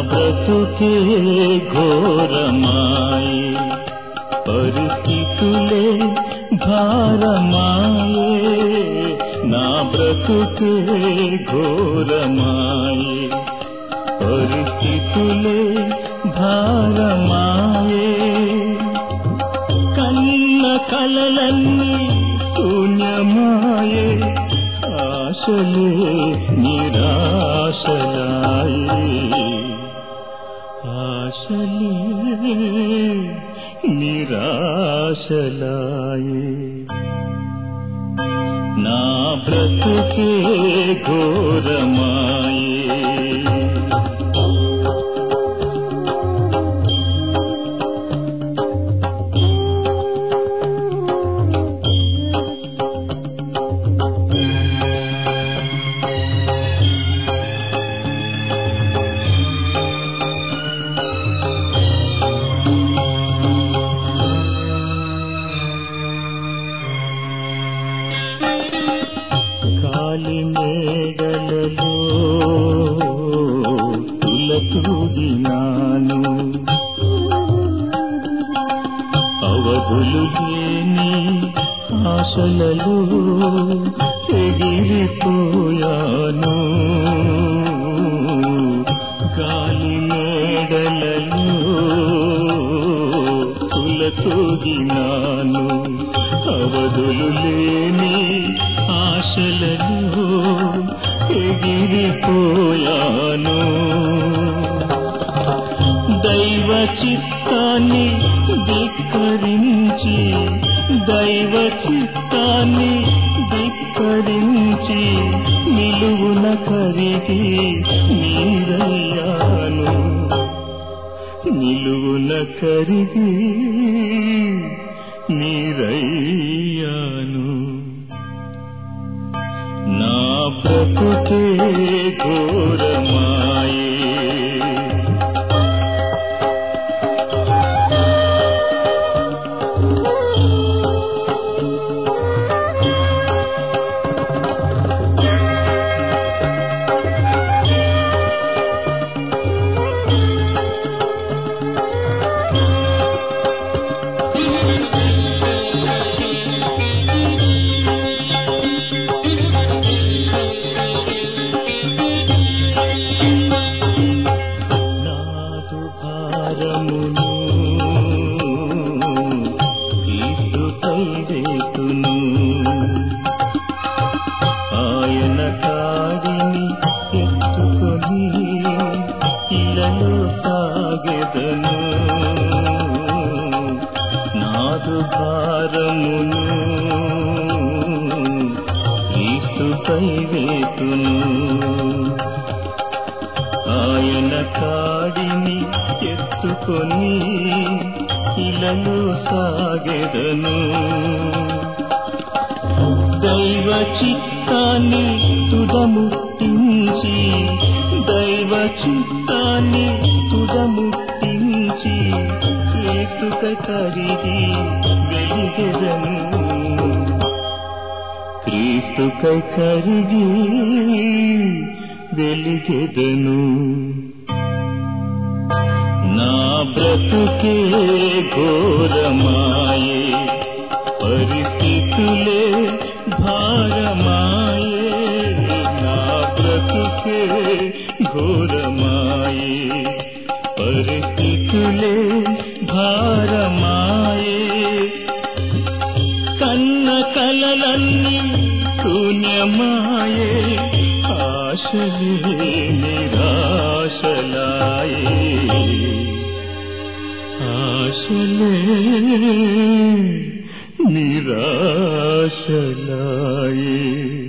బ్రతుకే ఘోరమాయే పరిస్థితులే భారమాయే నా బ్రతుకే ఘోరమాయే పరిస్థితులే భారమాయే కన్న కలలన్నీ శూన్యమాయే ఆశలే నిరాశలాయే ఆశలే నిరాశలాయే నా బ్రతుకే ఘోరమాయే కాలి మేడలలో తులతూగినాను అవధులు లేని ఆశలలో ఎగిరిపోయాను గాలి మేడలలో తులతూగినాను అవధులు లేని ఆశలలో ఎగిరిపోయాను దైవ చిత్తాన్ని ధిక్కరించి దైవ చిత్తాన్ని ధిక్కరించి నిలువున కరిగి నీరయ్యాను నిలువున కరిగి నీరయ్యాను నా బ్రతుకే ఘోరమాయే నాదు భారమును క్రీస్తుపై వేతును ఆయన కాడిని ఎత్తుకొని ఇలలో సాగెదను నాదు భారమును క్రీస్తుపై వేతును ఆయన కాడిని ఎత్తుకొని ఇలలో సాగెదను దైవ చిత్తాన్ని తుదముట్టించి దైవ చిత్తాన్ని తుదముట్టించి చేతుక కరిగి వెలిగెదను క్రీస్తుకై కరిగి వెలిగెదను నా బ్రతుకే ఘోరమాయే పరిస్థితులే భారమాయే నా బ్రతుకే ఘోరమాయే పరిస్థితులే భారమాయే కన్న కలలన్నీ శూన్యమాయే ఆశలే నిరాశలాయే ఆశలే నిరాశలాయే